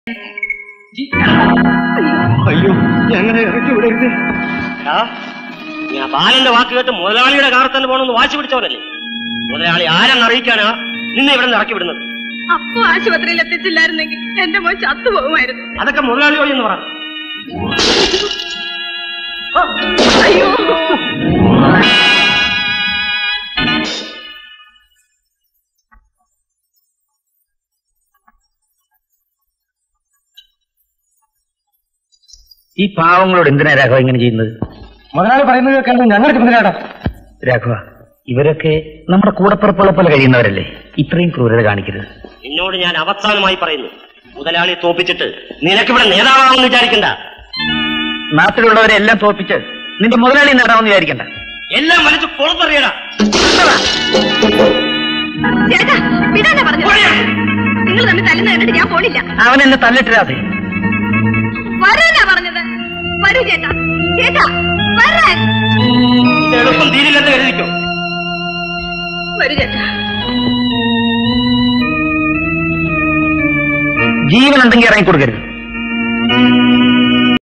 അയ്യോ ഞങ്ങളെ ഇറക്കി വിടരുത് എടാ, ഞാൻ ബാലന്റെ വാക്ക് കേട്ട് മുതലാളിയുടെ കാറിൽ തന്നെ പോകണമെന്ന് വാശി പിടിച്ചവനല്ലേ മുതലാളി ആരെന്ന് അറിയിക്കാനാ നിന്നെ ഇവിടെ നിന്ന് ഇറക്കി വിടുന്നത് അപ്പൊ ആശുപത്രിയിൽ എത്തിച്ചില്ലായിരുന്നെങ്കിൽ എന്റെ മോൻ ചത്തുപോകുമായിരുന്നു അതൊക്കെ മുതലാളിയോട് എന്ന് പറ അയ്യോ ഈ പാവങ്ങളോട് എന്തിനാ രാഘവ ഇങ്ങനെ ചെയ്യുന്നത് മുതലാളി പറയുന്നത് കേൾക്കേണ്ടത് ഞങ്ങളുടെ ചുമതലയാടാ രാഘവ ഇവരൊക്കെ നമ്മുടെ കൂടപ്പിറപ്പുള്ള പോലെ കഴിയുന്നവരല്ലേ ഇത്രയും ക്രൂരത കാണിക്കരുത് നിന്നോട് ഞാൻ അവസാനമായി പറയുന്നു മുതലാളിയെ തോപ്പിച്ചിട്ട് നിനക്കിവിടെ നേതാവാണെന്ന് വിചാരിക്കണ്ട നാട്ടിലുള്ളവരെ എല്ലാം തോപ്പിച്ച് നിന്റെ മുതലാളി നേടാമെന്ന് വിചാരിക്കണ്ട എല്ലാം വലിച്ചു പുറത്തറിയടാ ചേട്ടാ വിടാനാ പറഞ്ഞത് നിങ്ങൾ തമ്മിൽ തല്ലുന്ന കണ്ടിട്ട് ഞാൻ പോണില്ല അവൻ എന്നെ തല്ലിട്ടിരാതെ വരാനാ പറഞ്ഞത് വരൂ ചേട്ടാ ചേട്ടാ വരാൻ ഇത് എളുപ്പം തീരില്ലെന്ന് കരുതിക്കോ വരൂ ചേട്ടാ ജീവനുണ്ടെങ്കിൽ ഇറങ്ങി കൊടുക്കരുത്